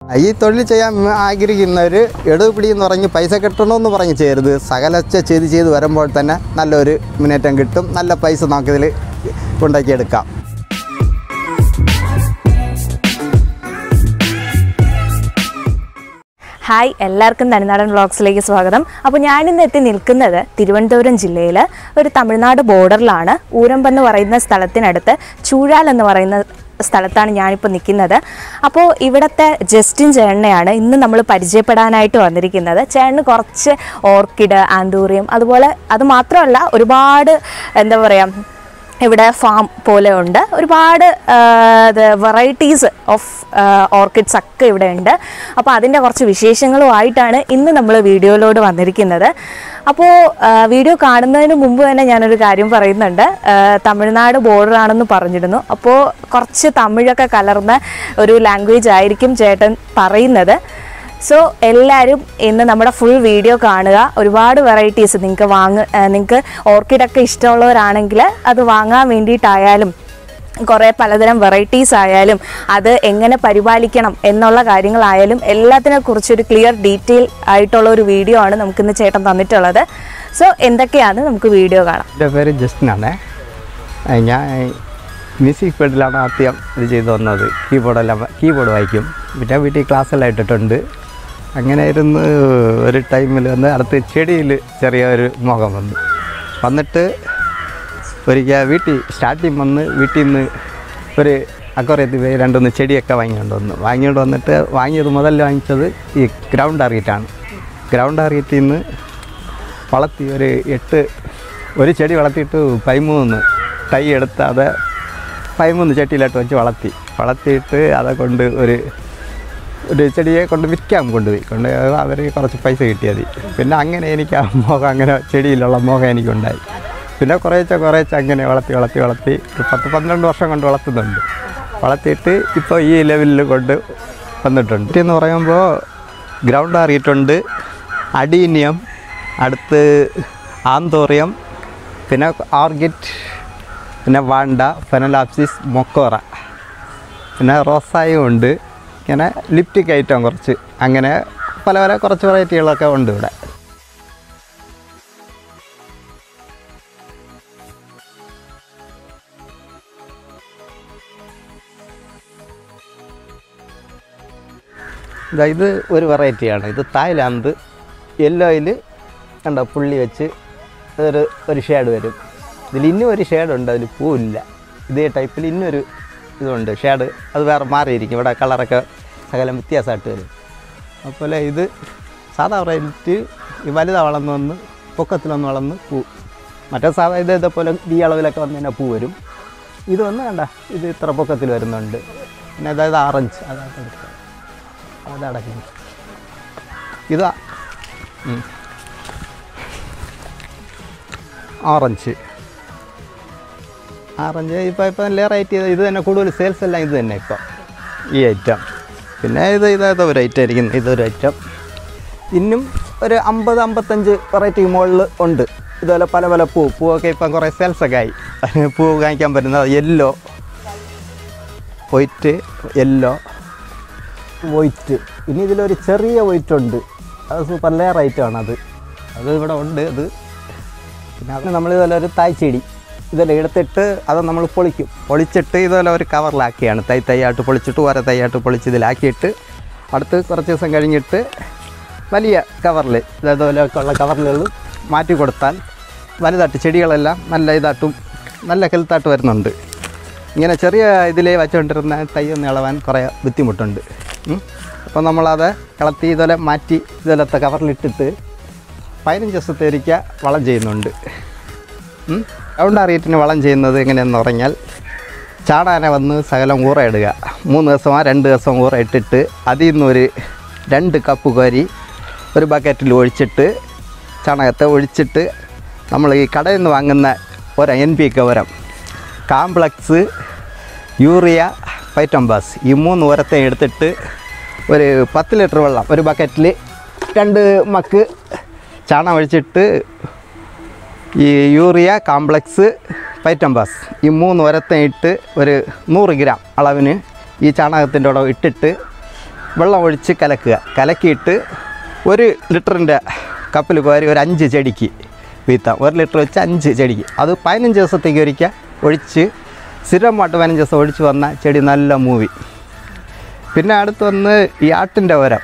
ഈ തൊഴിൽ ചെയ്യാൻ ആഗ്രഹിക്കുന്നവർ എടുപിടി എന്ന് പറഞ്ഞ് പൈസ കിട്ടണമെന്ന് പറഞ്ഞ് ചെയ്യരുത് സകലച്ച ചെയ്ത് ചെയ്ത് വരുമ്പോൾ തന്നെ നല്ലൊരു മുന്നേറ്റം കിട്ടും നല്ല പൈസ നമുക്കിതിൽ ഉണ്ടാക്കിയെടുക്കാം ഹായ് എല്ലാവർക്കും തനിനാടൻ വ്ളോഗ്സിലേക്ക് സ്വാഗതം അപ്പോൾ ഞാനിന്ന് എത്തി നിൽക്കുന്നത് തിരുവനന്തപുരം ജില്ലയിൽ ഒരു തമിഴ്നാട് ബോർഡറിലാണ് ഊരമ്പ് എന്ന് പറയുന്ന സ്ഥലത്തിനടുത്ത് ചൂഴാൽ എന്ന് പറയുന്ന സ്ഥലത്താണ് ഞാനിപ്പോൾ നിൽക്കുന്നത് അപ്പോൾ ഇവിടുത്തെ ജസ്റ്റിൻ ചേട്ടനെയാണ് ഇന്ന് നമ്മൾ പരിചയപ്പെടാനായിട്ട് വന്നിരിക്കുന്നത് ചേട്ടന് കുറച്ച് ഓർക്കിഡ് ആന്തൂറിയം അതുപോലെ അത് മാത്രമല്ല ഒരുപാട് എന്താ പറയുക ഇവിടെ ഫാം പോലെ ഉണ്ട് ഒരുപാട് വെറൈറ്റീസ് ഓഫ് ഓർക്കിഡ്സ് ഒക്കെ ഇവിടെ ഉണ്ട് അപ്പോൾ അതിൻ്റെ കുറച്ച് വിശേഷങ്ങളുമായിട്ടാണ് ഇന്ന് നമ്മൾ വീഡിയോയിലോട് വന്നിരിക്കുന്നത് അപ്പോൾ വീഡിയോ കാണുന്നതിന് മുമ്പ് തന്നെ ഞാനൊരു കാര്യം പറയുന്നുണ്ട് ആ, തമിഴ്നാട് ബോർഡർ ആണെന്ന് പറഞ്ഞിരുന്നു അപ്പോൾ കുറച്ച് തമിഴൊക്കെ കലർന്ന ഒരു ലാംഗ്വേജ് ആയിരിക്കും ചേട്ടൻ പറയുന്നത് സോ എല്ലാവരും ഇന്ന് നമ്മുടെ ഫുൾ വീഡിയോ കാണുക ഒരുപാട് വെറൈറ്റീസ് നിങ്ങൾക്ക് വാങ്ങ നിങ്ങൾക്ക് ഓർക്കിഡൊക്കെ ഇഷ്ടമുള്ളവരാണെങ്കിൽ അത് വാങ്ങാൻ വേണ്ടിയിട്ടായാലും കുറേ പലതരം വെറൈറ്റീസ് ആയാലും അത് എങ്ങനെ പരിപാലിക്കണം എന്നുള്ള കാര്യങ്ങളായാലും എല്ലാത്തിനെ കുറിച്ചൊരു ക്ലിയർ ഡീറ്റെയിൽ ആയിട്ടുള്ള ഒരു വീഡിയോ ആണ് നമുക്കിന്ന് ചേട്ടൻ തന്നിട്ടുള്ളത് സോ എന്തൊക്കെയാണ് നമുക്ക് വീഡിയോ കാണാം എൻ്റെ പേര് ജസ്റ്റിനാണ് ഞാൻ മ്യൂസിക് ഫീൽഡിലാണ് ആദ്യം ഇത് ചെയ്തു വന്നത് കീബോർഡെല്ലാം കീബോർഡ് വായിക്കും പിന്നെ വീട്ടിൽ ക്ലാസ്സെല്ലാം ഇട്ടിട്ടുണ്ട് അങ്ങനെ ഇരുന്ന് ഒരു ടൈമിൽ വന്ന് അടുത്ത് ചെടിയിൽ ചെറിയൊരു മുഖം വന്നു വന്നിട്ട് ഒരിക്കൽ വീട്ടിൽ സ്റ്റാർട്ടിങ് വന്ന് വീട്ടിൽ നിന്ന് ഒരു അക്വറിയത്തിൽ പോയി രണ്ടൊന്ന് ചെടിയൊക്കെ വാങ്ങിക്കൊണ്ട് വന്നു വാങ്ങിക്കൊണ്ട് വന്നിട്ട് വാങ്ങിയത് മുതൽ വാങ്ങിച്ചത് ഈ ഗ്രൗണ്ട് അറിയിട്ടാണ് ഗ്രൗണ്ട് അറിയത്തിൽ നിന്ന് വളർത്തി ഒരു എട്ട് ഒരു ചെടി വളർത്തിയിട്ട് പതിമൂന്ന് തൈ എടുത്ത് അത് പതിമൂന്ന് ചട്ടിയിലോട്ട് വെച്ച് വളർത്തി വളർത്തിയിട്ട് அதை കൊണ്ട് ഒരു ഒരു ചെടിയെ കൊണ്ട് വിൽക്കാൻ കൊണ്ടുപോയി കൊണ്ട് അവർ കുറച്ച് പൈസ കിട്ടിയത് പിന്നെ അങ്ങനെ എനിക്ക് ആ മുഖം അങ്ങനെ ചെടിയിലുള്ള മുഖം എനിക്കുണ്ടായി പിന്നെ കുറേശ്ശെ കുറേശ്ശെ അങ്ങനെ വളർത്തി വളർത്തി വളർത്തി ഒരു പത്ത് പന്ത്രണ്ട് വർഷം കൊണ്ട് വളർത്തുന്നുണ്ട് വളർത്തിയിട്ട് ഇപ്പോൾ ഈ ലെവലിൽ കൊണ്ട് വന്നിട്ടുണ്ട് എന്ന് പറയുമ്പോൾ ഗ്രൗണ്ട് അറിയിട്ടുണ്ട് അഡീനിയം അടുത്ത് ആന്തോറിയം പിന്നെ ഓർഗിഡ് പിന്നെ വാണ്ട ഫെനലാപ്സിസ് മൊക്കോറ പിന്നെ റോസായും ഉണ്ട് ഇങ്ങനെ ലിപ്റ്റിക് ഐറ്റം കുറച്ച് അങ്ങനെ പല പല കുറച്ച് വെറൈറ്റികളൊക്കെ ഉണ്ട് ഇവിടെ ഇതാ ഇത് ഒരു വെറൈറ്റിയാണ് ഇത് തായ്ലാന്ത് യെല്ലോയിൽ കണ്ടോ പുള്ളി വെച്ച് ഒരു ഒരു ഷേഡ് വരും ഇതിൽ ഇന്നും ഒരു ഷേഡുണ്ട് അതിൽ പൂവില്ല ഇതേ ടൈപ്പിൽ ഇന്നൊരു ഇതുണ്ട് ഷേഡ് അത് വേറെ മാറിയിരിക്കും ഇവിടെ കളറൊക്കെ ശകലം വ്യത്യാസമായിട്ട് വരും അതുപോലെ ഇത് സാധാ വെറൈറ്റി ഈ വലുതാ വളർന്ന് വന്ന് പൊക്കത്തിലൊന്ന് വളർന്ന് പൂ മറ്റേ സാധാ ഇത് ഇതേപോലെ ഈ അളവിലൊക്കെ വന്ന് തന്നെ പൂ വരും ഇത് വന്ന് കണ്ട ഇത് ഇത്ര പൊക്കത്തിൽ വരുന്നുണ്ട് പിന്നെ അതായത് ആറഞ്ച് അതാണ് എടുത്തത് അതടക്കുന്നു ഇതാ ഉം. ഓറഞ്ച് ഓറഞ്ച് ഇപ്പോൾ ഇപ്പോൾ നല്ല റേറ്റ് ചെയ്ത് ഇത് തന്നെ കൂടുതൽ സെയിൽസ് എല്ലാം ഇത് തന്നെ ഇപ്പോൾ ഈ ഐറ്റം പിന്നെ ഇത് ഇതേതോ ഒരു ഐറ്റം ആയിരിക്കും ഇതൊരു ഐറ്റം ഇന്നും ഒരു അമ്പത് അമ്പത്തഞ്ച് വെറൈറ്റി മുകളിൽ ഉണ്ട് ഇതുപോലെ പല പല പൂ പൂവൊക്കെ ഇപ്പം കുറേ സെയിൽസൊക്കെ ആയി പൂ കാണിക്കാൻ പറ്റുന്നത് യെല്ലോ വൈറ്റ് യെല്ലോ വൈറ്റ് ഇനി ഇതിലൊരു ചെറിയ വൈറ്റ് ഉണ്ട് അത് സൂപ്പർ ലെയർ ഐറ്റമാണ് അത് അത് ഇവിടെ ഉണ്ട് അത് പിന്നെ അതിന് നമ്മൾ ഇതുപോലെ ഒരു തായ്ച്ചെടി ഇതെല്ലാം എടുത്തിട്ട് അത് നമ്മൾ പൊളിക്കും പൊളിച്ചിട്ട് ഇതുപോലെ ഒരു കവറിലാക്കിയാണ് തൈ തൈയായിട്ട് പൊളിച്ചിട്ട് ഓരോ തൈയായിട്ട് പൊളിച്ച് ഇതിലാക്കിയിട്ട് അടുത്ത് കുറച്ച് ദിവസം കഴിഞ്ഞിട്ട് വലിയ കവറിൽ ഇതേപോലെയൊക്കെ ഉള്ള കവറിലുകൾ മാറ്റി കൊടുത്താൽ വലുതായിട്ട് ചെടികളെല്ലാം നല്ല ഇതായിട്ടും നല്ല ഹെൽത്തായിട്ട് വരുന്നുണ്ട് ഇങ്ങനെ ചെറിയ ഇതിലേ വച്ചുകൊണ്ടിരുന്ന തൈ ഒന്ന് ഇളവാൻ കുറേ ബുദ്ധിമുട്ടുണ്ട് ഉം. അപ്പോൾ നമ്മളത് കളത്തി ഇതുപോലെ മാറ്റി ഇതുപോലത്തെ കവറിലിട്ടിട്ട് പതിനഞ്ച് ദിവസത്തെ ഒരിക്കൽ വളം ചെയ്യുന്നുണ്ട് റൗണ്ട് അറിയറ്റിന് വളം ചെയ്യുന്നത് എങ്ങനെയെന്ന് പറഞ്ഞാൽ ചാടാന വന്ന് സകലം ഊറ ഇടുക മൂന്ന് ദിവസമോ രണ്ട് ദിവസം ഊറ ഇട്ടിട്ട് അതിൽ നിന്നൊരു രണ്ട് കപ്പ് കോരി ഒരു ബക്കറ്റിൽ ഒഴിച്ചിട്ട് ചാണകത്തെ ഒഴിച്ചിട്ട് നമ്മൾ ഈ കടയിൽ നിന്ന് വാങ്ങുന്ന ഒരു എൻ പി കവരം കാംപ്ലക്സ് യൂറിയ ഫൈറ്റംബാസ് ഈ മൂന്ന് ഉരത്തെ എടുത്തിട്ട് ഒരു പത്ത് ലിറ്റർ വെള്ളം ഒരു ബക്കറ്റിൽ രണ്ട് മക്ക് ചാണകം ഒഴിച്ചിട്ട് ഈ യൂറിയ കോംപ്ലക്സ് പൈറ്റംബാസ് ഈ മൂന്ന് ഉരത്തെ ഇട്ട് ഒരു നൂറ് ഗ്രാം അളവിന് ഈ ചാണകത്തിൻ്റെ കൂടെ ഇട്ടിട്ട് വെള്ളം ഒഴിച്ച് കലക്കുക കലക്കിയിട്ട് ഒരു ലിറ്ററിൻ്റെ കപ്പിൽ കോരി ഒരു അഞ്ച് ചെടിക്ക് വീത്താം ഒരു ലിറ്റർ വെച്ച് അഞ്ച് ചെടിക്ക് അത് പതിനഞ്ച് ദിവസത്തേക്ക് ഒരിക്കൽ ഒഴിച്ച് സ്ഥിരമായിട്ട് പതിനഞ്ച് ദിവസം ഒഴിച്ച് വന്ന ചെടി നല്ല മൂവി പിന്നെ അടുത്ത് വന്ന് ഈ ആട്ടിൻ്റെ ഉരം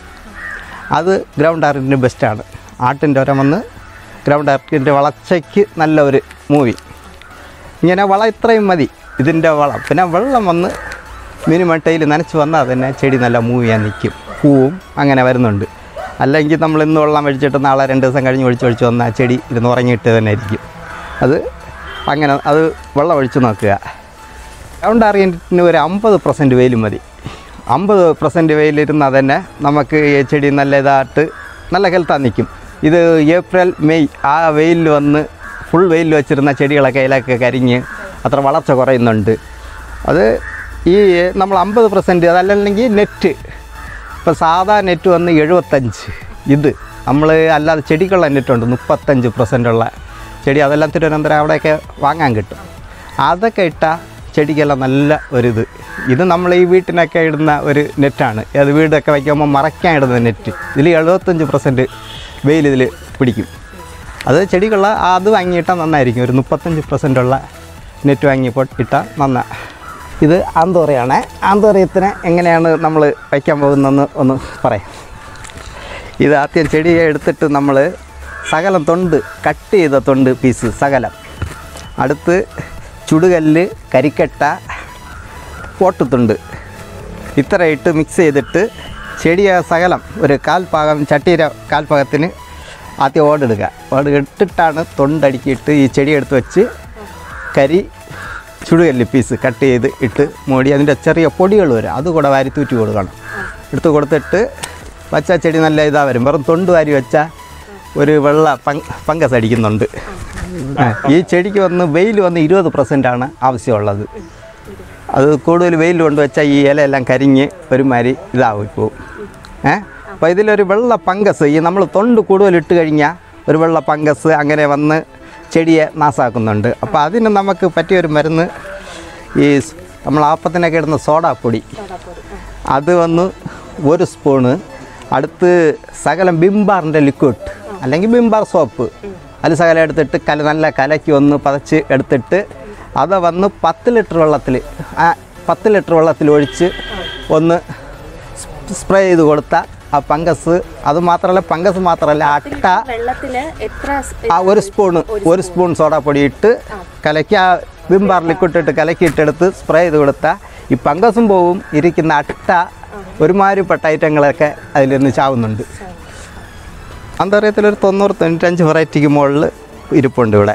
അത് ഗ്രൗണ്ട് ആർട്ടിന് ബെസ്റ്റാണ് ആട്ടിൻ്റെ ഉരം വന്ന് ഗ്രൗണ്ട് ആർട്ടിൻ്റെ വളർച്ചയ്ക്ക് നല്ല ഒരു മൂവി ഇങ്ങനെ വളം ഇത്രയും മതി ഇതിൻ്റെ വളം പിന്നെ വെള്ളം വന്ന് മിനിമം ടൈൽ നനച്ച് വന്നാൽ തന്നെ ചെടി നല്ല മൂവിയാൻ നിൽക്കും പൂവും അങ്ങനെ വരുന്നുണ്ട് അല്ലെങ്കിൽ നമ്മൾ ഇന്ന് വെള്ളം ഒഴിച്ചിട്ട് നാളെ രണ്ട് ദിവസം കഴിഞ്ഞ് ഒഴിച്ച് ഒഴിച്ച് വന്നാൽ ചെടി ഇരുന്ന് ഉറങ്ങിയിട്ട് തന്നെ ഇരിക്കും അത് അങ്ങനെ അത് വെള്ളം ഒഴിച്ച് നോക്കുക ഗ്രൗണ്ട് ആറിയൻറ്റിന് ഒരു അമ്പത് പെർസെൻറ്റ് വെയിൽ മതി അമ്പത് പെർസെൻറ്റ് വെയിലിരുന്നാൽ തന്നെ നമുക്ക് ഈ ചെടി നല്ല ഇതായിട്ട് നല്ല ഹെൽത്തായി നിൽക്കും ഇത് ഏപ്രിൽ മെയ് ആ വെയിലിൽ വന്ന് ഫുൾ വെയിലിൽ വെച്ചിരുന്ന ചെടികളൊക്കെ ഇതിലൊക്കെ കരിഞ്ഞ് അത്ര വളർച്ച കുറയുന്നുണ്ട് അത് ഈ നമ്മൾ അമ്പത് പെർസെൻറ്റ് അതല്ലെങ്കിൽ നെറ്റ് ഇപ്പോൾ സാധാ നെറ്റ് വന്ന് എഴുപത്തഞ്ച് ഇത് നമ്മൾ അല്ലാതെ ചെടിക്കുള്ള നെറ്റുണ്ട് മുപ്പത്തഞ്ച് പെർസെൻ്റ് ഉള്ള ചെടി അതെല്ലാം തിരുവനന്തപുരം അവിടെയൊക്കെ വാങ്ങാൻ കിട്ടും അതൊക്കെ ഇട്ടാൽ ചെടിക്കെല്ലാം നല്ല ഒരിത് ഇത് നമ്മൾ ഈ വീട്ടിനൊക്കെ ഇടുന്ന ഒരു നെറ്റാണ് അത് വീടൊക്കെ വയ്ക്കുമ്പോൾ മറയ്ക്കാൻ ഇടുന്ന നെറ്റ് ഇതിൽ എഴുപത്തഞ്ച് പെർസെൻറ്റ് വെയിൽ ഇതിൽ പിടിക്കും അത് ചെടിക്കുള്ള അത് വാങ്ങിയിട്ടാൽ നന്നായിരിക്കും ഒരു മുപ്പത്തഞ്ച് പെർസെൻ്റ് ഉള്ള നെറ്റ് വാങ്ങിയപ്പോൾ ഇട്ടാൽ നന്നാ ഇത് ആന്തോറയാണ് ആന്തോറയത്തിന് എങ്ങനെയാണ് നമ്മൾ വയ്ക്കാൻ പോകുന്നതെന്ന് ഒന്ന് പറയാം ഇത് ആദ്യം ചെടിയെ എടുത്തിട്ട് നമ്മൾ സകലം തൊണ്ട് കട്ട് ചെയ്ത തൊണ്ട് പീസ് സകലം അടുത്ത് ചുടുകല്ല് കരിക്കട്ട പോട്ടുത്തുണ്ട് ഇത്ര ഇട്ട് മിക്സ് ചെയ്തിട്ട് ചെടിയെ സകലം ഒരു കാൽഭാഗം ചട്ടിയുടെ കാൽഭാഗത്തിന് ആദ്യം ഓടെടുക്കുക ഓട് ഇട്ടിട്ടാണ് തൊണ്ടടിക്കിയിട്ട് ഈ ചെടി എടുത്ത് വെച്ച് കരി ചുടുകല്ല് പീസ് കട്ട് ചെയ്ത് ഇട്ട് മൂടി അതിൻ്റെ ചെറിയ പൊടികൾ വരും അത് കൂടെ വാരി തൂറ്റി കൊടുക്കണം എടുത്ത് കൊടുത്തിട്ട് വച്ച ചെടി നല്ല ഇതാ വരും വെറും തൊണ്ട് വാരി വെച്ചാൽ ഒരു വെള്ള പങ് ഫംഗസ് അടിക്കുന്നുണ്ട് ആ, ഈ ചെടിക്ക് വന്ന് വെയിൽ വന്ന് ഇരുപത് പെർസെൻ്റാണ് ആവശ്യമുള്ളത് അത് കൂടുതൽ വെയിൽ കൊണ്ട് വെച്ചാൽ ഈ ഇലയെല്ലാം കരിഞ്ഞ് ഒരുമാതിരി ഇതാവും ഇപ്പോൾ ഏ അപ്പോൾ ഇതിലൊരു വെള്ള പങ്കസ് ഈ നമ്മൾ തൊണ്ട് കൂടുതൽ ഇട്ട് കഴിഞ്ഞാൽ ഒരു വെള്ള പങ്കസ് അങ്ങനെ വന്ന് ചെടിയെ നാശാക്കുന്നുണ്ട് അപ്പോൾ അതിന് നമുക്ക് പറ്റിയൊരു മരുന്ന് ഈ സ് നമ്മൾ ആപ്പത്തിനൊക്കെ ഇടുന്ന സോഡാപ്പൊടി അത് വന്ന് ഒരു സ്പൂണ് അടുത്ത് സകലം ബിംബാറിൻ്റെ ലിക്വിഡ് അല്ലെങ്കിൽ ബിംബാർ സോപ്പ് അത് സകലം എടുത്തിട്ട് കല നല്ല കലക്കി ഒന്ന് പതച്ച് എടുത്തിട്ട് അത് വന്ന് പത്ത് ലിറ്റർ വെള്ളത്തിൽ ആ പത്ത് ലിറ്റർ വെള്ളത്തിൽ ഒഴിച്ച് ഒന്ന് സ്പ്രേ ചെയ്ത് കൊടുത്താൽ ആ പങ്കസ് അത് മാത്രമല്ല പങ്കസ് മാത്രമല്ല അട്ട വെള്ളത്തില് എത്ര ആ ഒരു സ്പൂണ് ഒരു സ്പൂൺ സോഡാപ്പൊടി ഇട്ട് കലക്കി ആ വിംബാർ ലിക്വിഡ് ഇട്ട് കലക്കിയിട്ടെടുത്ത് സ്പ്രേ ചെയ്ത് കൊടുത്താൽ ഈ പങ്കസും പോവും ഇരിക്കുന്ന അട്ട ഒരുമാതിരിപ്പെട്ട ഐറ്റങ്ങളൊക്കെ അതിൽ നിന്ന് ചാവുന്നുണ്ട് അന്തറിയത്തിലൊരു തൊണ്ണൂറ് തൊണ്ണൂറ്റഞ്ച് വെറൈറ്റിക്ക് മുകളിൽ ഇരിപ്പുണ്ട് ഇവിടെ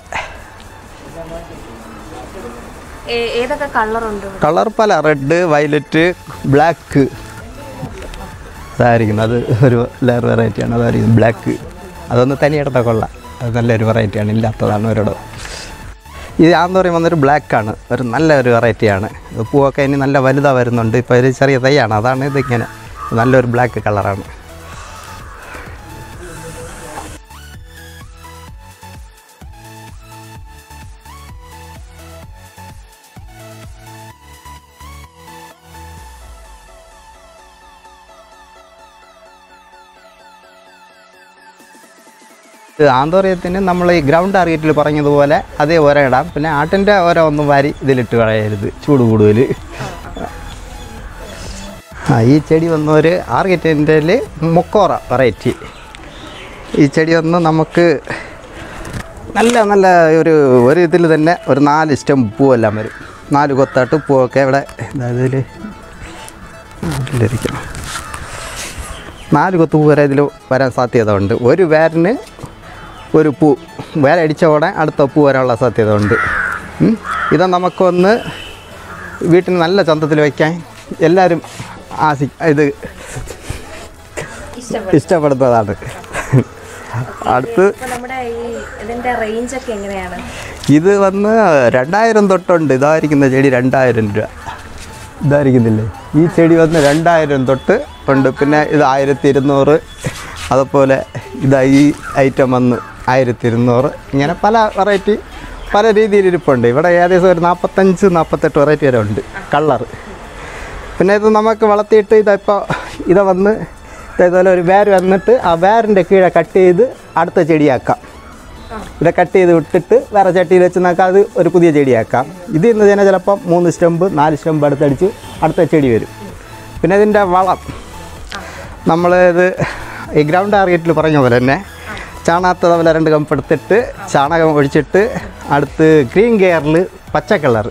ഏതൊക്കെ കളറുണ്ട് കളർ പല റെഡ് വയലറ്റ് ബ്ലാക്ക് അതായിരിക്കും അത് ഒരു ലെയർ വെറൈറ്റിയാണ് അതായിരിക്കും ബ്ലാക്ക് അതൊന്ന് തനിയെടുത്ത കൊള്ളാം അത് നല്ലൊരു വെറൈറ്റിയാണ് ഇല്ലാത്തതാണ് ഒരിടം ഇത് ആന്ന് പറയുമ്പോൾ വന്നൊരു ബ്ലാക്കാണ് ഒരു നല്ല ഒരു വെറൈറ്റിയാണ് ഇത് പൂവൊക്കെ ഇനി നല്ല വലുതാണ് വരുന്നുണ്ട് ഇപ്പോൾ ഒരു ചെറിയ തൈയാണ് അതാണ് ഇതിങ്ങനെ നല്ലൊരു ബ്ലാക്ക് കളറാണ് ഇത് ആന്തോറിയത്തിന് നമ്മൾ ഈ ഗ്രൗണ്ട് ആർഗേറ്റിൽ പറഞ്ഞതുപോലെ അതേ ഓര ഇടാം പിന്നെ ആട്ടിൻ്റെ ഓര ഒന്നും വാരി ഇതിലിട്ട് കളയരുത് ചൂട് കൂടുതൽ ആ ഈ ചെടി വന്ന ഒരു ആർഗേറ്റിൻ്റെ മൊക്കോറ വെറൈറ്റി ഈ ചെടി വന്ന് നമുക്ക് നല്ല നല്ല ഒരു ഒരു ഇതിൽ തന്നെ ഒരു നാല് സ്റ്റെം പൂവെല്ലാം വരും നാല് കൊത്താട്ട് പൂവൊക്കെ ഇവിടെ അതായത് ഇതിൽ ഇതിലിരിക്കണം നാല് കൊത്ത് പൂ വരെ ഇതിൽ വരാൻ സാധ്യത ഉണ്ട് ഒരു വേരിന് ഒരു പൂ വേറെ അടിച്ച ഉടനെ അടുത്ത പൂ വരാനുള്ള സാധ്യത ഉണ്ട് ഉം. ഇത് നമുക്കൊന്ന് വീട്ടിൽ നല്ല ചന്തത്തിൽ വയ്ക്കാൻ എല്ലാവരും ആശി ഇത് ഇഷ്ടപ്പെടുന്നതാണ് അടുത്ത് നമ്മുടെ ഈ ഇതിന്റെ റേഞ്ച് ഒക്കെ എങ്ങനെയാണ് ഇത് വന്ന് രണ്ടായിരം തൊട്ടുണ്ട് ഇതായിരിക്കുന്ന ചെടി രണ്ടായിരം രൂപ ഇതായിരിക്കുന്നില്ലേ ഈ ചെടി വന്ന് രണ്ടായിരം തൊട്ട് ഉണ്ട് പിന്നെ ഇത് ആയിരത്തി ഇരുന്നൂറ് അതുപോലെ ഇതാ ഈ ഐറ്റം വന്ന് ആയിരത്തി ഇരുന്നൂറ് ഇങ്ങനെ പല വെറൈറ്റി പല രീതിയിൽ ഇരിപ്പുണ്ട് ഇവിടെ ഏകദേശം ഒരു നാൽപ്പത്തഞ്ച് നാൽപ്പത്തെട്ട് വെറൈറ്റി വരെ ഉണ്ട് കളറ് പിന്നെ ഇത് നമുക്ക് വളർത്തിയിട്ട് ഇതിപ്പോൾ ഇത് വന്ന് ഇതേപോലെ ഒരു വേര് വന്നിട്ട് ആ വേരിൻ്റെ കീഴെ കട്ട് ചെയ്ത് അടുത്ത ചെടിയാക്കാം ഇത് കട്ട് ചെയ്ത് വിട്ടിട്ട് വേറെ ചട്ടിയിൽ വെച്ച് നോക്കാം അത് ഒരു പുതിയ ചെടിയാക്കാം ഇത് ഇന്ന് തന്നെ ചിലപ്പം മൂന്ന് സ്റ്റെമ്പ് നാല് സ്റ്റെമ്പ് അടുത്തടിച്ച് അടുത്ത ചെടി വരും പിന്നെ ഇതിൻ്റെ വളം നമ്മൾ ഇത് ഈ ഗ്രൗണ്ട് ടാർഗറ്റിൽ പറഞ്ഞ പോലെ തന്നെ ചാണാത്ത തവല രണ്ട് കമ്പ് എടുത്തിട്ട് ചാണകം ഒഴിച്ചിട്ട് അടുത്ത് ഗ്രീൻ കെയറിൽ പച്ച കളർ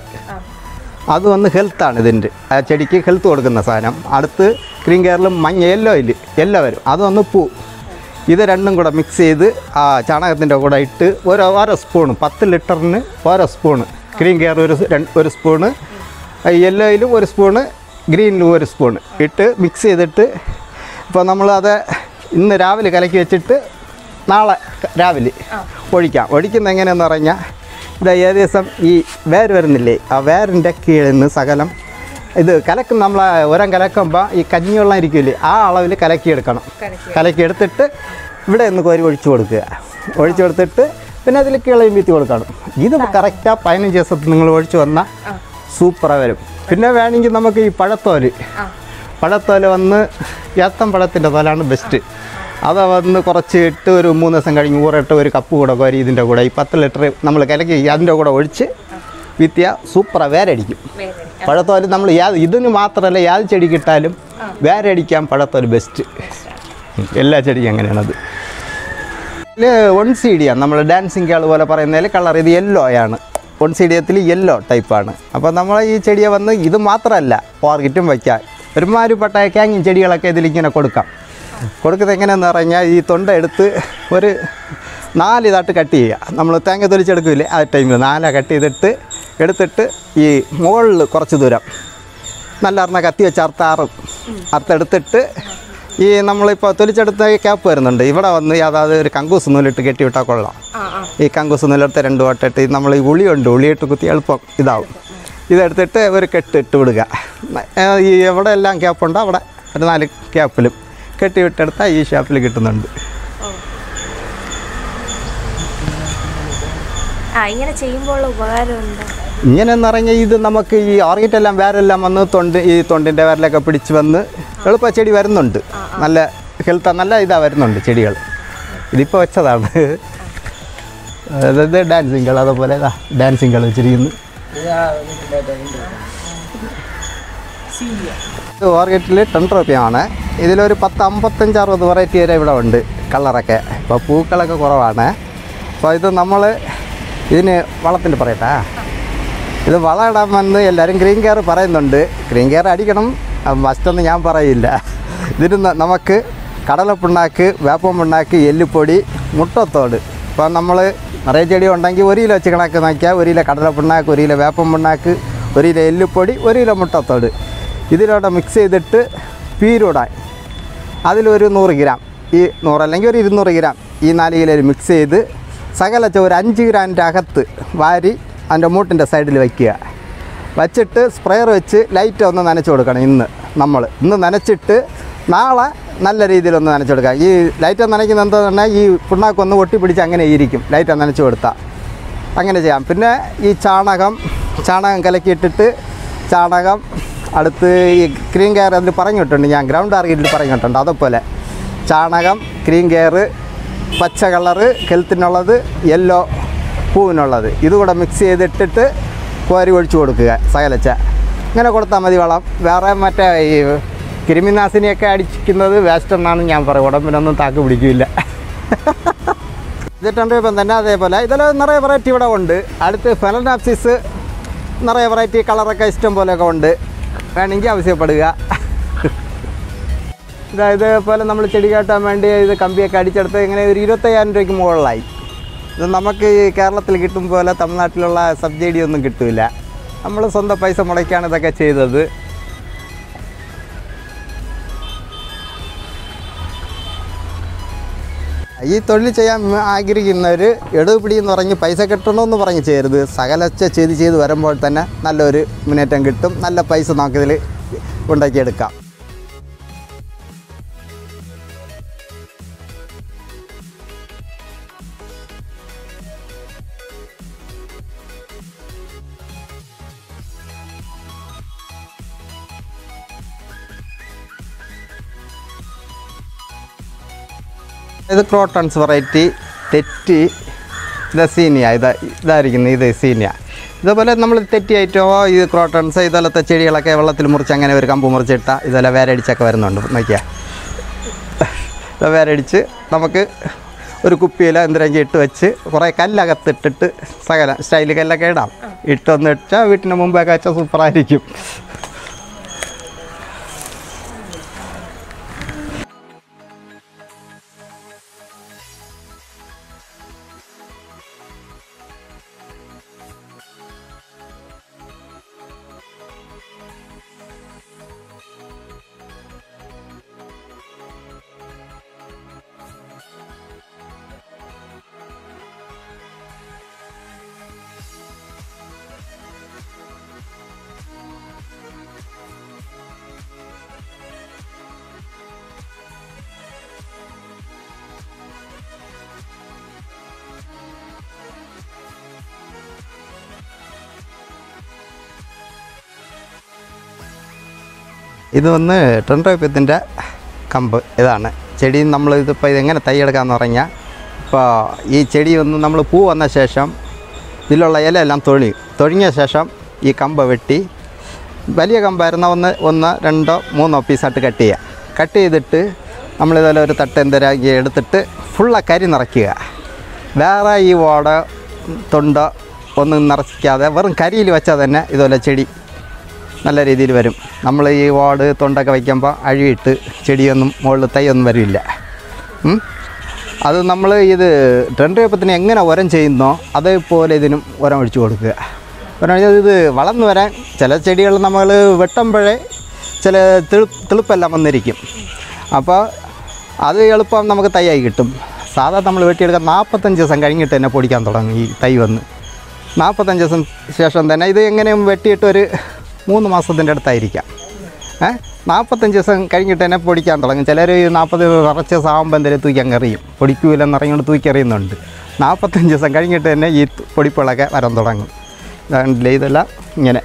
അത് വന്ന് ഹെൽത്താണ് ഇതിൻ്റെ ആ ചെടിക്ക് ഹെൽത്ത് കൊടുക്കുന്ന സാധനം അടുത്ത് ഗ്രീൻ കെയറിൽ മഞ്ഞ യെല്ലോ ഇല്ല യെല്ലോ വരും അത് വന്ന് പൂ ഇത് രണ്ടും കൂടെ മിക്സ് ചെയ്ത് ആ ചാണകത്തിൻ്റെ കൂടെ ഇട്ട് ഓരോ ഓരോ സ്പൂണ് പത്ത് ലിറ്ററിന് ഓരോ സ്പൂണ് ഗ്രീൻ കെയർ ഒരു സ് രണ്ട് ഒരു സ്പൂണ് യെല്ലോയിലും ഒരു സ്പൂണ് ഗ്രീനിലും ഒരു സ്പൂണ് ഇട്ട് മിക്സ് ചെയ്തിട്ട് ഇപ്പോൾ നമ്മളത് ഇന്ന് രാവിലെ കലക്കി വെച്ചിട്ട് നാളെ ക- രാവിലെ ഒഴിക്കാം ഒഴിക്കുന്ന എങ്ങനെയെന്ന് പറഞ്ഞാൽ ഇത് ഏകദേശം ഈ വേര് വരുന്നില്ലേ ആ വേരിൻ്റെ കീഴിൽ നിന്ന് സകലം ഇത് കലക്കും നമ്മൾ ഉരം കലക്കുമ്പോൾ ഈ കഞ്ഞിവെള്ളം ഇരിക്കില്ലേ ആ അളവിൽ കലക്കിയെടുക്കണം കലക്കിയെടുത്തിട്ട് ഇവിടെ നിന്ന് കോരി ഒഴിച്ചു കൊടുക്കുക ഒഴിച്ചു കൊടുത്തിട്ട് പിന്നെ അതിൽ കിളയും വീത്തി കൊടുക്കണം ഇത് കറക്റ്റാണ് പതിനഞ്ച് ദിവസത്തിൽ നിങ്ങൾ ഒഴിച്ചു വന്നാൽ സൂപ്പറായി വരും പിന്നെ വേണമെങ്കിൽ നമുക്ക് ഈ പഴത്തോല് പഴത്തോല് വന്ന് ഏത്തം പഴത്തിൻ്റെ തോലാണ് ബെസ്റ്റ് അത് വന്ന് കുറച്ച് ഇട്ട് ഒരു മൂന്ന് ദിവസം കഴിഞ്ഞ് ഊറിട്ട് ഒരു കപ്പ് കൂടെ കോരി ഇതിൻ്റെ കൂടെ ഈ പത്ത് ലിറ്റർ നമ്മൾ കലക്കി അതിൻ്റെ കൂടെ ഒഴിച്ച് വിത്തിയ സൂപ്പറാണ് വേരടിക്കും പഴത്തോല് നമ്മൾ യാത് ഇതിന് മാത്രമല്ല യാത് ചെടിക്കിട്ടാലും വേരടിക്കാൻ പഴത്തോല് ബെസ്റ്റ് എല്ലാ ചെടിക്കും അങ്ങനെയാണത് ഇതിൽ വൺ സീഡിയാണ് നമ്മൾ ഡാൻസിങ് കേൾ പോലെ പറയുന്നതിൽ കളർ ഇത് യെല്ലോ ആണ് വൺ സീഡിയത്തിൽ യെല്ലോ ടൈപ്പാണ് അപ്പോൾ നമ്മൾ ഈ ചെടിയെ വന്ന് ഇത് മാത്രമല്ല ഓർക്കിറ്റും വയ്ക്കാം ഒരുമാതിരിപ്പെട്ട കാങ്ങിൻ ചെടികളൊക്കെ ഇതിലിങ്ങനെ കൊടുക്കാം കൊടുക്കുന്നത് എങ്ങനെയാണെന്ന് പറഞ്ഞാൽ ഈ തൊണ്ട എടുത്ത് ഒരു നാല് ഇതായിട്ട് കട്ട് ചെയ്യുക നമ്മൾ തേങ്ങ തൊലിച്ചെടുക്കില്ലേ ആ ടൈമിൽ നാലാ കട്ട് ചെയ്തിട്ട് എടുത്തിട്ട് ഈ മുകളിൽ കുറച്ച് ദൂരം നല്ല അറന്ന കത്തി വെച്ച് അറുത്താറും അറുത്തെടുത്തിട്ട് ഈ നമ്മളിപ്പോൾ തൊലിച്ചെടുത്ത ഈ ക്യാപ്പ് വരുന്നുണ്ട് ഇവിടെ വന്ന് അതായത് ഒരു കങ്കൂസ് നൂലിട്ട് കെട്ടിവിട്ടാൽ കൊള്ളാം ഈ കങ്കൂസ് നൂലെടുത്ത് രണ്ട് വട്ടിട്ട് ഈ നമ്മൾ ഈ ഉളിയുണ്ട് ഉളിയിട്ട് കുത്തി എളുപ്പം ഇതാവും ഇതെടുത്തിട്ട് ഒരു കെട്ട് ഇട്ട് വിടുക ഏ, ഈ എവിടെ എല്ലാം ക്യാപ്പുണ്ടോ അവിടെ ഒരു നാല് ക്യാപ്പിലും കെട്ടിവിട്ടെടുത്താൽ ഈ ഷാപ്പിൽ കിട്ടുന്നുണ്ട് ആ ഇങ്ങനെ ചെയ്യുമ്പോൾ ഉപകാരമുണ്ട് ഇങ്ങനെയെന്ന് പറഞ്ഞാൽ ഇത് നമുക്ക് ഈ ഓർഗിറ്റെല്ലാം വേരെല്ലാം വന്ന് തൊണ്ട് ഈ തൊണ്ടിൻ്റെ വേരിലൊക്കെ പിടിച്ച് വന്ന് എളുപ്പ ചെടി വരുന്നുണ്ട് നല്ല ഹെൽത്ത് നല്ല ഇതാ വരുന്നുണ്ട് ചെടികൾ ഇതിപ്പോൾ വെച്ചതാണ് അതായത് ഡാൻസിങ് കൾ അതുപോലെ ഇതാ ഡാൻസിങ് കൾ വെച്ചിരിക്കുന്നു ഇത് ഓർഗിറ്റിൽ ടെൻ റുപ്യാണ് ഇതിലൊരു പത്ത് അമ്പത്തഞ്ച് അറുപത് വെറൈറ്റി വരെ ഇവിടെ ഉണ്ട് കളറൊക്കെ ഇപ്പോൾ പൂക്കളൊക്കെ കുറവാണ് അപ്പോൾ ഇത് നമ്മൾ ഇതിന് വളത്തിൻ്റെ പറയട്ടാ ഇത് വളം ഇടാൻ വന്ന് എല്ലാവരും ഗ്രീൻ കെയർ പറയുന്നുണ്ട് ഗ്രീൻ കെയർ അടിക്കണം മസ്റ്റൊന്നും ഞാൻ പറയില്ല ഇതിന് ന- നമുക്ക് കടലപ്പിണ്ണാക്ക് വേപ്പം പിണ്ണാക്ക് എല്ലുപ്പൊടി മുട്ടത്തോട് ഇപ്പോൾ നമ്മൾ നിറയെ ചെടി ഉണ്ടെങ്കിൽ ഒരു കിലോ വെച്ച് കണക്ക് നോക്കിയാൽ ഒരു കിലോ കടലപ്പിണ്ണാക്ക് ഒരു കിലോ വേപ്പം പിണ്ണാക്ക് ഒരു കിലോ എല്ലുപ്പൊടി ഒരു കിലോ മുട്ടത്തോട് ഇതിലൂടെ മിക്സ് ചെയ്തിട്ട് പീരൂടാൻ അതിലൊരു നൂറ് ഗ്രാം ഈ നൂറല്ലെങ്കിൽ ഒരു ഇരുന്നൂറ് ഗ്രാം ഈ നാല് കിലോ മിക്സ് ചെയ്ത് സകല ചോ- ഒരു അഞ്ച് ഗ്രാമിൻ്റെ അകത്ത് വാരി അതിൻ്റെ മൂട്ടിൻ്റെ സൈഡിൽ വയ്ക്കുക വച്ചിട്ട് സ്പ്രെയർ വെച്ച് ലൈറ്റ് ഒന്ന് നനച്ച് കൊടുക്കണം ഇന്ന് നമ്മൾ ഇന്ന് നനച്ചിട്ട് നാളെ നല്ല രീതിയിലൊന്ന് നനച്ച് കൊടുക്കുക ഈ ലൈറ്റ് നനയ്ക്കുന്നത് എന്താ പറഞ്ഞാൽ ഈ പിണ്ണാക്കൊന്ന് ഒട്ടിപ്പിടിച്ച് അങ്ങനെ ഇരിക്കും ലൈറ്റ് നനച്ച് കൊടുത്താൽ അങ്ങനെ ചെയ്യാം പിന്നെ ഈ ചാണകം ചാണകം കലക്കിയിട്ടിട്ട് ചാണകം അടുത്ത് ഈ ക്രീം കെയർ അതിൽ പറഞ്ഞിട്ടുണ്ട് ഞാൻ ഗ്രൗണ്ട് ആർഗിറ്റിൽ പറഞ്ഞിട്ടുണ്ട് അതുപോലെ ചാണകം ക്രീം കെയർ പച്ച കളറ് ഹെൽത്തിനുള്ളത് യെല്ലോ പൂവിനുള്ളത് ഇതുകൂടെ മിക്സ് ചെയ്തിട്ടിട്ട് കോരി ഒഴിച്ചു കൊടുക്കുക സകലച്ച ഇങ്ങനെ കൊടുത്താൽ മതി വളം വേറെ മറ്റേ ഈ ക്രിമിനാശിനിയൊക്കെ അടിക്കുന്നത് വേസ്റ്റ് എന്നാണ് ഞാൻ പറയും ഉടമ്പിനൊന്നും താക്ക് പിടിക്കില്ല ഇത് ടെൻ രൂപം തന്നെ അതേപോലെ ഇതിൽ നിറയെ വെറൈറ്റി ഇവിടെ ഉണ്ട് അടുത്ത് ഫെലനാപ്സിസ് നിറയെ വെറൈറ്റി കളറൊക്കെ ഇഷ്ടം പോലെയൊക്കെ ഉണ്ട് വേണമെങ്കിൽ ആവശ്യപ്പെടുക ഇതാ ഇതേപോലെ നമ്മൾ ചെടി കെട്ടാൻ വേണ്ടി ഇത് കമ്പിയൊക്കെ അടിച്ചെടുത്ത് ഇങ്ങനെ ഒരു ഇരുപത്തയ്യായിരം രൂപയ്ക്ക് മുകളിലായി ഇത് നമുക്ക് ഈ കേരളത്തിൽ കിട്ടും പോലെ തമിഴ്നാട്ടിലുള്ള സബ്സിഡി ഒന്നും കിട്ടില്ല നമ്മൾ സ്വന്തം പൈസ മുടക്കിയാണ് ഇതൊക്കെ ചെയ്തത് ഈ തൊഴിൽ ചെയ്യാൻ ആഗ്രഹിക്കുന്നവർ എടുപിടി എന്ന് പറഞ്ഞ് പൈസ കിട്ടണമെന്ന് പറഞ്ഞ് ചെയ്യരുത് സകലച്ച ചെയ്ത് ചെയ്ത് വരുമ്പോൾ തന്നെ നല്ലൊരു മുന്നേറ്റം കിട്ടും നല്ല പൈസ നമുക്കിതിൽ ഉണ്ടാക്കിയെടുക്കാം ഇത് ക്രോട്ടൺസ് വെറൈറ്റി തെറ്റി ഇത് സീനിയ ഇത് ഇതായിരിക്കുന്നത് ഇത് സീനിയ ഇതുപോലെ നമ്മൾ തെറ്റിയായിട്ടോ ഇത് ക്രോട്ടൺസ് ഇതുപോലത്തെ ചെടികളൊക്കെ വെള്ളത്തിൽ മുറിച്ച് അങ്ങനെ ഒരു കമ്പ് മുറിച്ചിട്ട ഇതുപോലെ വേരടിച്ചൊക്കെ വരുന്നുണ്ട് നോക്കിയാൽ ഇത് വേരടിച്ച് നമുക്ക് ഒരു കുപ്പിയിൽ എന്തിനും ഇട്ട് വെച്ച് കുറേ കല്ലകത്തിട്ടിട്ട് സകലം സ്റ്റൈൽ കല്ലൊക്കെ ഇടാം ഇട്ടൊന്ന് ഇട്ടാൽ വീട്ടിന് മുമ്പൊക്കെ വെച്ചാൽ സൂപ്പറായിരിക്കും ഇത് വന്ന് ടെൻഡ്രോപ്യത്തിൻ്റെ കമ്പ് ഇതാണ് ചെടി നമ്മൾ ഇതിപ്പോൾ ഇതെങ്ങനെ തൈയെടുക്കാമെന്ന് പറഞ്ഞാൽ ഇപ്പോൾ ഈ ചെടി ഒന്ന് നമ്മൾ പൂ വന്ന ശേഷം ഇതിലുള്ള ഇലയെല്ലാം തൊഴി തൊഴിഞ്ഞ ശേഷം ഈ കമ്പ് വെട്ടി വലിയ കമ്പായിരുന്ന ഒന്ന് ഒന്ന് രണ്ടോ മൂന്നോ പീസായിട്ട് കട്ട് ചെയ്യുക കട്ട് ചെയ്തിട്ട് നമ്മളിതുപോലെ ഒരു തട്ട് എന്തരാക്കി എടുത്തിട്ട് ഫുള്ള കരി നിറയ്ക്കുക വേറെ ഈ ഓട തൊണ്ട ഒന്നും നിറയ്ക്കാതെ വെറും കരിയിൽ വെച്ചാൽ തന്നെ ഇതുപോലെ ചെടി നല്ല രീതിയിൽ വരും നമ്മൾ ഈ ഓട് തൊണ്ടൊക്കെ വയ്ക്കുമ്പോൾ അഴിയിട്ട് ചെടിയൊന്നും മുകളിൽ തൈയൊന്നും വരില്ല ഉം. അത് നമ്മൾ ഇത് ട്രെൻഡ് പേപ്പത്തിന് എങ്ങനെ ഉരം ചെയ്യുന്നോ അതേപോലെ ഇതിനും ഉരം ഒഴിച്ചു കൊടുക്കുക ഉരം ഒഴിച്ചാൽ ഇത് വളർന്നു വരാൻ ചില ചെടികൾ നമ്മൾ വെട്ടുമ്പോഴേ ചില തെളു തെളുപ്പെല്ലാം വന്നിരിക്കും അപ്പോൾ അത് എളുപ്പം നമുക്ക് തൈയായി കിട്ടും സാധാ നമ്മൾ വെട്ടിയെടുക്കാൻ നാൽപ്പത്തഞ്ച് ദിവസം കഴിഞ്ഞിട്ട് തന്നെ പൊടിക്കാൻ തുടങ്ങും ഈ തൈ വന്ന് നാൽപ്പത്തഞ്ച് ദിവസം ശേഷം തന്നെ ഇത് എങ്ങനെയും വെട്ടിയിട്ട് ഒരു മൂന്ന് മാസത്തിൻ്റെ അടുത്തായിരിക്കാം ഏ നാൽപ്പത്തഞ്ച് ദിവസം കഴിഞ്ഞിട്ട് തന്നെ പൊടിക്കാൻ തുടങ്ങും ചിലർ ഈ നാൽപ്പത് കുറച്ച് ദിവസം ആകുമ്പോൾ എന്തെങ്കിലും തൂക്കാൻ കറിയും പൊടിക്കൂലെന്ന് പറഞ്ഞുകൊണ്ട് തൂക്കി എറിയുന്നുണ്ട് നാൽപ്പത്തഞ്ച് ദിവസം കഴിഞ്ഞിട്ട് തന്നെ ഈ പൊടിപ്പുകളൊക്കെ വരാൻ തുടങ്ങും ഇതാണ്ടില്ലേ ഇതെല്ലാം ഇങ്ങനെ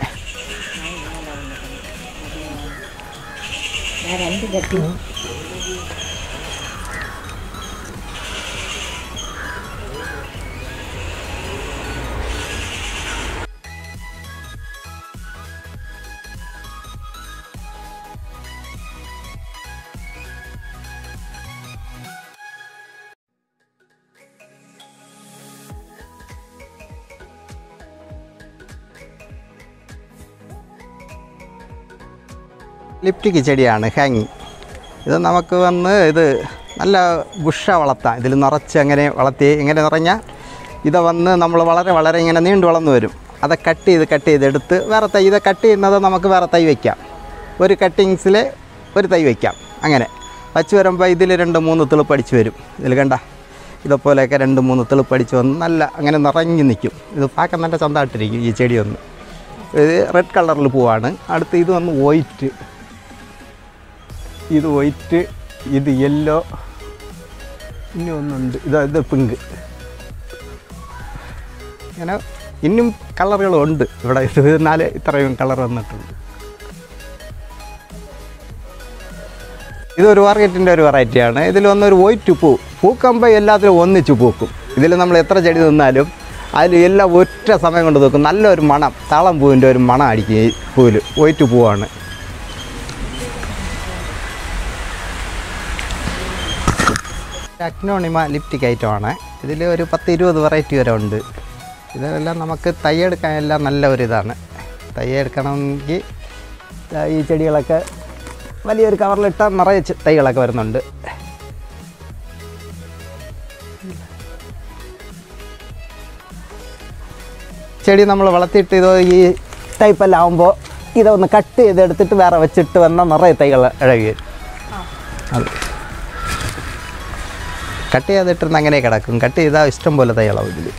ലിപ്റ്റിക് ചെടിയാണ് ഹാങ്ങിങ് ഇത് നമുക്ക് വന്ന് ഇത് നല്ല ബുഷ വളർത്താം ഇതിൽ നിറച്ച് അങ്ങനെ വളർത്തി ഇങ്ങനെ നിറഞ്ഞാൽ ഇത് വന്ന് നമ്മൾ വളരെ വളരെ ഇങ്ങനെ നീണ്ടു വളർന്നു വരും അത് കട്ട് ചെയ്ത് കട്ട് ചെയ്ത് എടുത്ത് വേറെ തൈ ഇത് കട്ട് ചെയ്യുന്നത് നമുക്ക് വേറെ തൈ വയ്ക്കാം ഒരു കട്ടിങ്സിൽ ഒരു തൈ വയ്ക്കാം അങ്ങനെ വച്ച് വരുമ്പോൾ ഇതിൽ രണ്ട് മൂന്ന് തെളുപ്പടിച്ച് വരും ഇതിൽ കണ്ട ഇതുപോലെയൊക്കെ രണ്ട് മൂന്ന് തെളുപ്പടിച്ച് വന്ന് നല്ല അങ്ങനെ നിറഞ്ഞു നിൽക്കും ഇത് പാക്കാൻ നല്ല ചന്തമായിട്ടിരിക്കും ഈ ചെടി ഒന്ന് ഇത് റെഡ് കളറിൽ പൂവാണ് അടുത്ത് ഇത് വന്ന് വൈറ്റ് ഇത് വൈറ്റ് ഇത് യെല്ലോ ഇനി ഒന്നുണ്ട് ഇത് ഇത് പിങ്ക് ഇങ്ങനെ ഇന്നും കളറുകളുണ്ട് ഇവിടെ ഇത് നാല് ഇത്രയും കളർ വന്നിട്ടുണ്ട് ഇതൊരു മാർക്കറ്റിൻ്റെ ഒരു വെറൈറ്റിയാണ് ഇതിൽ വന്നൊരു വൈറ്റ് പൂ പൂക്കുമ്പോൾ എല്ലാത്തിലും ഒന്നിച്ച് പൂക്കും ഇതിൽ നമ്മൾ എത്ര ചെടി നിന്നാലും അതിൽ എല്ലാം ഒറ്റ സമയം കൊണ്ട് നോക്കും നല്ലൊരു മണം താളം പൂവിൻ്റെ ഒരു മണം അടിക്കും ഈ പൂവിൽ വൈറ്റ് പൂവാണ് അക്നോണിമ ലിപ്റ്റിക് ഐറ്റമാണ് ഇതിൽ ഒരു പത്ത് ഇരുപത് വെറൈറ്റി വരെ ഉണ്ട് ഇതെല്ലാം നമുക്ക് തയ്യെടുക്കാൻ എല്ലാം നല്ല ഒരു ഇതാണ് തയ്യെടുക്കണമെങ്കിൽ ദാ ഈ ചെടികളൊക്കെ വലിയൊരു കവറിലിട്ടാൽ നിറയെ ചെ- തൈകളൊക്കെ വരുന്നുണ്ട് ചെടി നമ്മൾ വളർത്തിയിട്ട് ഇത് ഈ ടൈപ്പെല്ലാം ആകുമ്പോൾ ഇതൊന്ന് കട്ട് ചെയ്തെടുത്തിട്ട് വേറെ വെച്ചിട്ട് വന്നാൽ നിറയെ തൈകൾ ഇഴകി വരും അത് കട്ട് ചെയ്തിട്ടിരുന്ന് അങ്ങനെ കിടക്കും കട്ട് ചെയ്താൽ ഇഷ്ടം പോലെ തൈകളാവും ഇതിൽ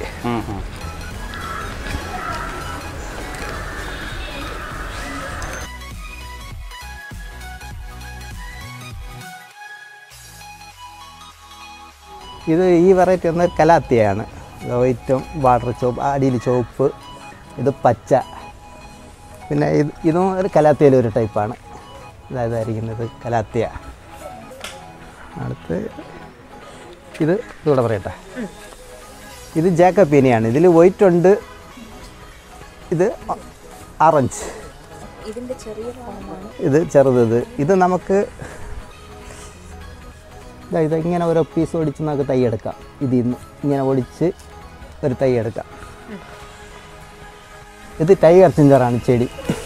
ഇത് ഈ വെറൈറ്റി വന്ന കലാത്തിയാണ് വൈറ്റും വാട്ടർ ചുവപ്പ് അടിയിൽ ചുവപ്പ് ഇത് പച്ച പിന്നെ ഇത് ഇതും ഒരു കലാത്തിയിലെ ഒരു ടൈപ്പാണ് ഇതായതായിരിക്കുന്നത് കലാത്തിയ അടുത്ത് ഇത് ഇവിടെ പറയട്ടെ ഇത് ജാക്കപ്പീനിയാണ് ഇതിൽ വൈറ്റ് ഉണ്ട് ഇത് ഓറഞ്ച് ഇതിന്റെ ചെറിയ ഫോമാണ് ഇത് ചെറുത് ഇത് ഇത് നമുക്ക് ഇതാ ഇത് ഇങ്ങനെ ഓരോ പീസ് ഒടിച്ച് നമുക്ക് തൈ എടുക്കാം ഇതിൽ നിന്ന് ഇങ്ങനെ ഒടിച്ച് ഒരു തൈ എടുക്കാം ഇത് ടൈഗർ ചിഞ്ചറാണ് ചെടി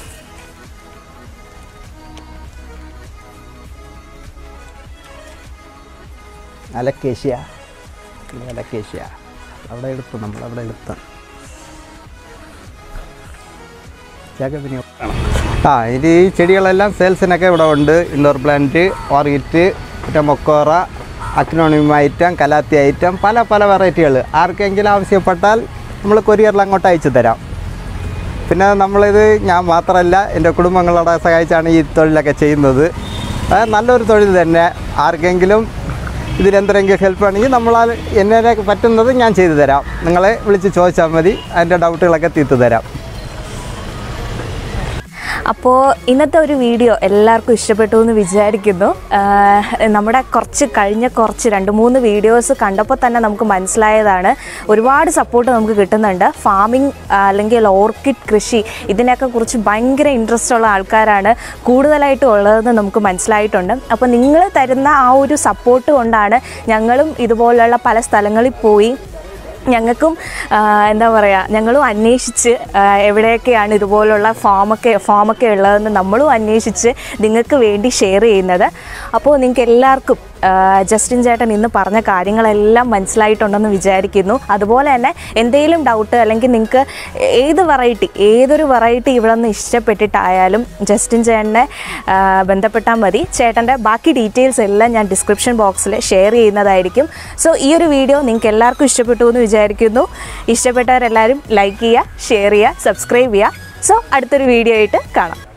അലക്കേഷ്യ ഇത് അലക്കേഷ്യ അവിടെ എടുത്തു നമ്മൾ അവിടെ എടുത്തു ജാക്കബിനി ആ ഇത് ഈ ചെടികളെല്ലാം സെയിൽസിനൊക്കെ ഇവിടെ ഉണ്ട് ഇൻഡോർ പ്ലാന്റ് ഓർഗിറ്റ് പിന്നെ മൊക്കോറ അക്നോണിയം ഐറ്റം കലാത്തി ഐറ്റം പല പല വെറൈറ്റികൾ ആർക്കെങ്കിലും ആവശ്യപ്പെട്ടാൽ നമ്മൾ കൊറിയറിൽ അങ്ങോട്ട് അയച്ചു തരാം പിന്നെ നമ്മളിത് ഞാൻ മാത്രമല്ല എൻ്റെ കുടുംബങ്ങളോടെ സഹായിച്ചാണ് ഈ തൊഴിലൊക്കെ ചെയ്യുന്നത് അത് നല്ലൊരു തൊഴിൽ തന്നെ ആർക്കെങ്കിലും ഇതിലെന്തെങ്കിലും ഹെൽപ്പ് വേണമെങ്കിൽ നമ്മളാൽ എന്നെ പറ്റുന്നത് ഞാൻ ചെയ്തു തരാം നിങ്ങളെ വിളിച്ച് ചോദിച്ചാൽ മതി അതിൻ്റെ ഡൗട്ടുകളൊക്കെ തീർത്തു തരാം അപ്പോൾ ഇന്നത്തെ ഒരു വീഡിയോ എല്ലാവർക്കും ഇഷ്ടപ്പെട്ടു എന്ന് വിചാരിക്കുന്നു ആഹ് നമ്മുടെ കുറച്ച് കഴിഞ്ഞ കുറച്ച് രണ്ട് മൂന്ന് വീഡിയോസ് കണ്ടപ്പോൾ തന്നെ നമുക്ക് മനസ്സിലായതാണ് ഒരുപാട് സപ്പോർട്ട് നമുക്ക് കിട്ടുന്നുണ്ട് ഫാമിംഗ് അല്ലെങ്കിൽ ഓർക്കിഡ് കൃഷി ഇതിനൊക്കെ കുറിച്ച് ഭയങ്കര ഇൻട്രസ്റ്റ് ഉള്ള ആൾക്കാരാണ് കൂടുതലായിട്ടും ഉള്ളതെന്ന് നമുക്ക് മനസ്സിലായിട്ടുണ്ട് അപ്പോൾ നിങ്ങൾ തരുന്ന ആ ഒരു സപ്പോർട്ട് കൊണ്ടാണ് ഞങ്ങളും ഇതുപോലുള്ള പല സ്ഥലങ്ങളിൽ പോയി ഞങ്ങൾക്കും ആ, എന്താ പറയുക ഞങ്ങളും അന്വേഷിച്ച് ആ, എവിടെയൊക്കെയാണ് ഇതുപോലുള്ള ഫാമൊക്കെ ഫാമൊക്കെ ഉള്ളതെന്ന് നമ്മളും അന്വേഷിച്ച് നിങ്ങൾക്ക് വേണ്ടി ഷെയർ ചെയ്യുന്നത് അപ്പോൾ നിങ്ങൾക്ക് എല്ലാവർക്കും ആ, ജസ്റ്റിൻ ചേട്ടൻ ഇന്ന് പറഞ്ഞ കാര്യങ്ങളെല്ലാം മനസ്സിലായിട്ടുണ്ടെന്ന് വിചാരിക്കുന്നു അതുപോലെ തന്നെ എന്തെങ്കിലും ഡൗട്ട് അല്ലെങ്കിൽ നിങ്ങൾക്ക് ഏത് വെറൈറ്റി ഏതൊരു വെറൈറ്റി ഇവിടെ നിന്ന് ഇഷ്ടപ്പെട്ടിട്ടായാലും ജസ്റ്റിൻ ചേട്ടനെ ആ, ബന്ധപ്പെട്ടാൽ മതി ചേട്ടൻ്റെ ബാക്കി ഡീറ്റെയിൽസ് എല്ലാം ഞാൻ ഡിസ്ക്രിപ്ഷൻ ബോക്സിൽ ഷെയർ ചെയ്യുന്നതായിരിക്കും സോ ഈ ഒരു വീഡിയോ നിങ്ങൾക്ക് എല്ലാവർക്കും ഇഷ്ടപ്പെട്ടു എന്ന് വിചാരിക്കുന്നു ഇഷ്ടപ്പെട്ടവരെല്ലാവരും ലൈക്ക് ചെയ്യുക ഷെയർ ചെയ്യുക സബ്സ്ക്രൈബ് ചെയ്യുക സോ അടുത്തൊരു വീഡിയോ ആയിട്ട് കാണാം